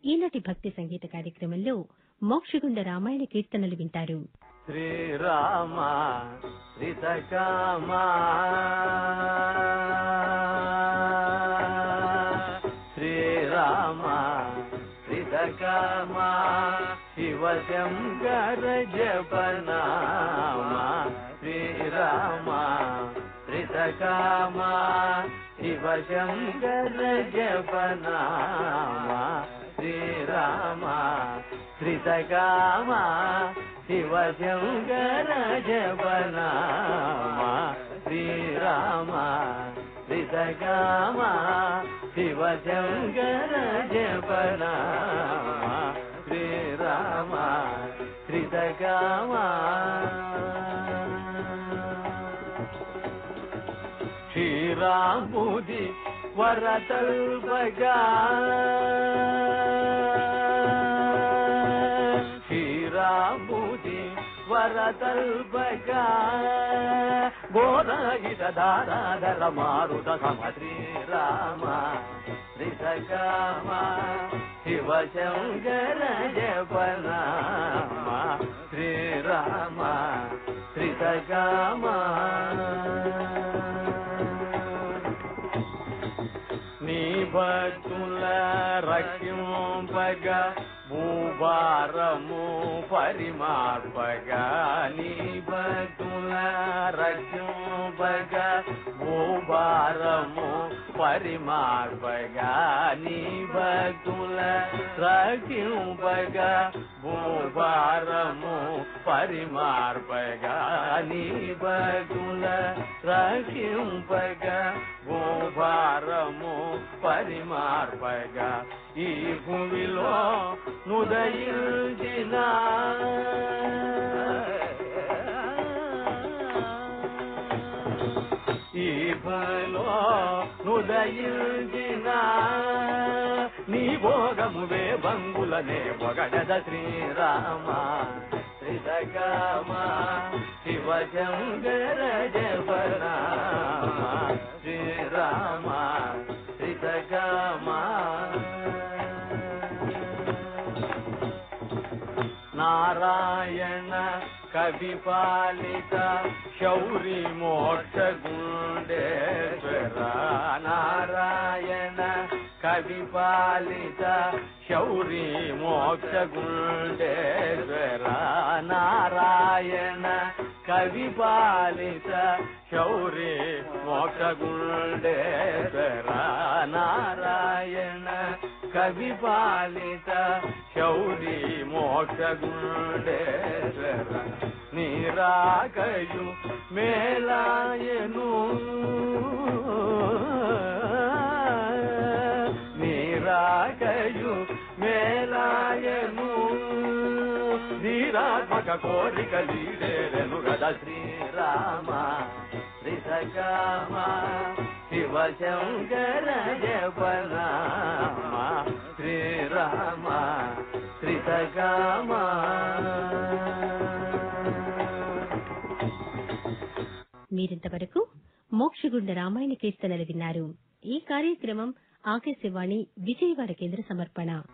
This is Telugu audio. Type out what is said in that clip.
ఈనాటి భక్తి సంగీత కార్యక్రమంలో మోక్షగుండ రామాయణ కీర్తనలు వింటారు శ్రీరామ శ్రీతకామ శ్రీరామ శ్రీతకామ శివశంకర జపనామ శ్రీరామ శ్రీతకామ శివశంకర జపనామ శ్రీరామ శ్రీతకామ శివశంకర జపనామ శ్రీరామ శ్రీతకామ శివశంకర జపనామ శ్రీరామ శ్రీతకామ శ్రీరాముది వరతల్పగా శ్రీరాముది వరతల్పగా ఘోరహిత ధారాధర మారుత సమ శ్రీరామ శ్రీసకామ శివశంకర జపనామ శ్రీరామ శ్రీసకామ నీ భక్తుల రక్షింపగా భూభారము పరిమార్పగా నీ భక్తుల రక్షింపగా భూభారము పరిమార్పగా నీ భక్తుల రక్షింపగా భూభారము పరిమార్పగా నీ భక్తుల రక్షింపగా భూభారము పరిమార్పగా ఈ భూమిలో నుదయించిన ఈ భూమిలో నుదయించిన నీ భోగమువే బంగులనే పొగడద శ్రీరామ శ్రీతకామ శివశంకర జపరామ శ్రీరామ శ్రీతకామ నారాయణ కవిపాలిత శౌరి మోక్ష గుండేశ్వర నారాయణ కవిపాలిత శౌరి మోక్ష గుండేశ్వర నారాయణ కవిపాలిత శౌరి మోక్ష గుండేశ్వర నారాయణ కవిపాలిత శౌరి మోక్ష గుండేశ్వర నీరాకయు మేలాయను నీరాకయు మేలాయను ధీరాత్మక కోరిక లీడేరెను గద శ్రీరామ శ్రీసకామ శివశంకర జపనామ శ్రీరామ శ్రీసకామ మీరింతవరకు మోక్షగుండ రామాయణ కీర్తనలు విన్నారు ఈ కార్యక్రమం ఆకాశవాణి విజయవాడ కేంద్ర సమర్పణ